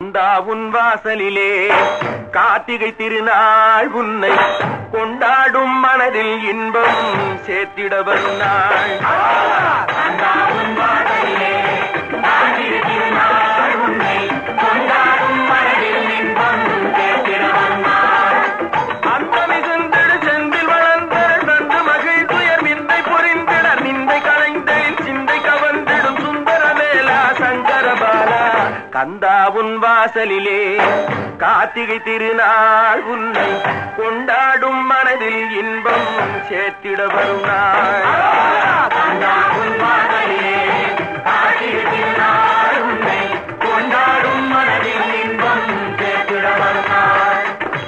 கந்தா உன் வாசலிலே கார்த்திகை திருநாள் உன்னை கொண்டாடும் மனதில் இன்பம் சேர்த்திட வரும் நாள் கந்தா உன் வாசலிலே கார்த்திகை திருநாள் உன்னை கொண்டாடும் மனதில் இன்பம் சேர்த்திட வரும் நாள் அந்த மிகுந்திடு செந்தில் வளர்ந்தர் தந்து மகிழ் துயர் மிந்தை பொறிந்திட நிந்தை களைந்தலின் சிந்தை கவர்ந்திடும் சுந்தர வேலா சங்கர பாலா கந்தா உன் வாசலிலே கார்த்திகை திருநாள் உன்னை கொண்டாடும் மனதில் இன்பம் சேர்த்திட வரும் நாள் கந்தா உன் வாசலிலே கார்த்திகை திருநாள் உன்னை கொண்டாடும் மனதில் இன்பம் சேர்த்திட வரும் நாள்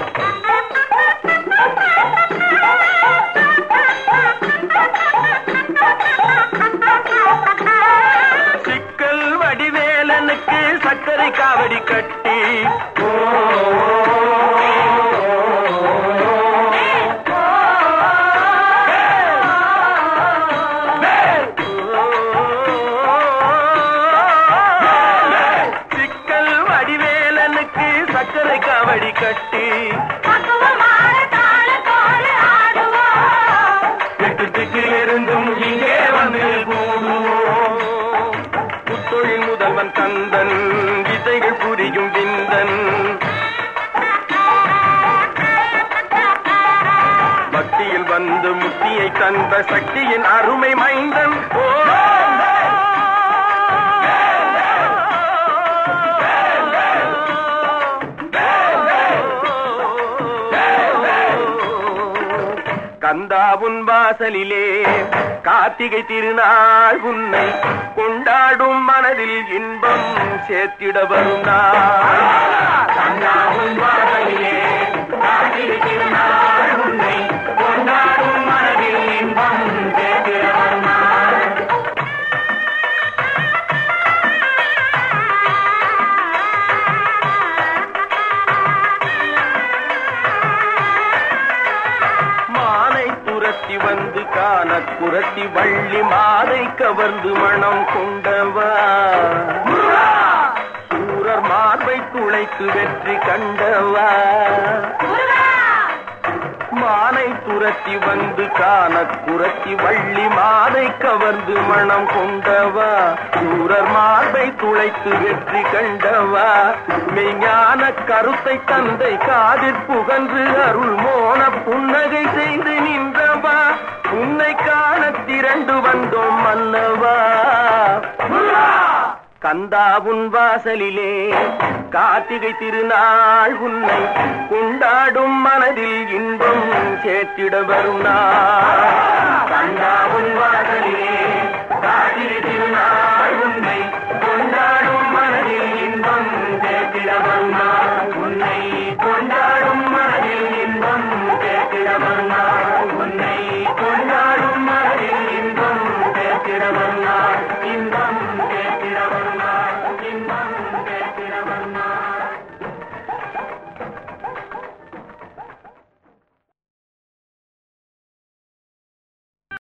சிக்கல் வடிவேலனுக்கு சர்க்கரை காவடி கட்டி ஓ, சிக்கல் வடிவேலனுக்கு சர்க்கரை காவடி கட்டி பக்குவமான தாளத்தோடு ஆடுவோம். எட்டு திக்கில் இருந்தும் இங்கே வந்து கூடுவோம் புத்தொழில் முதல்வன் கந்தன் விதைகள் புரியும் விந்தன் பக்தியில் வந்து முக்தியை தந்த சக்தியின் அருமை மைந்தன் ஓ கந்தாவுன் வாசலிலே கார்த்திகை திருநாள் உன்னை கொண்டாடும் மனதில் இன்பம் சேர்த்திட வரும் நாள் கந்தாவுன் வாசலிலே கார்த்திகை திருநாள் உன்னை கொண்டாடும் மனதில் இன்பம் சேர்த்திட வரும் நாள் மானை துரத்தி வந்து காண குரத்தி வள்ளி மாலை கவர்ந்து மனம் கொண்டவா சூரர் மார்பை துளைத்து வெற்றி கண்டவா முருகா, மானை துரத்தி வந்து காண குரத்தி வள்ளி மாலை கவர்ந்து மனம் கொண்டவா சூரர் மார்பை துளைத்து வெற்றி கண்டவா மெய்ஞான கருத்தை தந்தை காதிற் புகன்று அருள் மோன புன்னகை செய்து நின்றவா உன்னை காண திரண்டு வந்தோம் மன்னவா கந்தா உன் வாசலிலே கார்த்திகை திருநாள் உன்னை கொண்டாடும் மனதில் இன்பம் சேர்த்திட வரும் நாள் கந்தா உன் வாசலிலே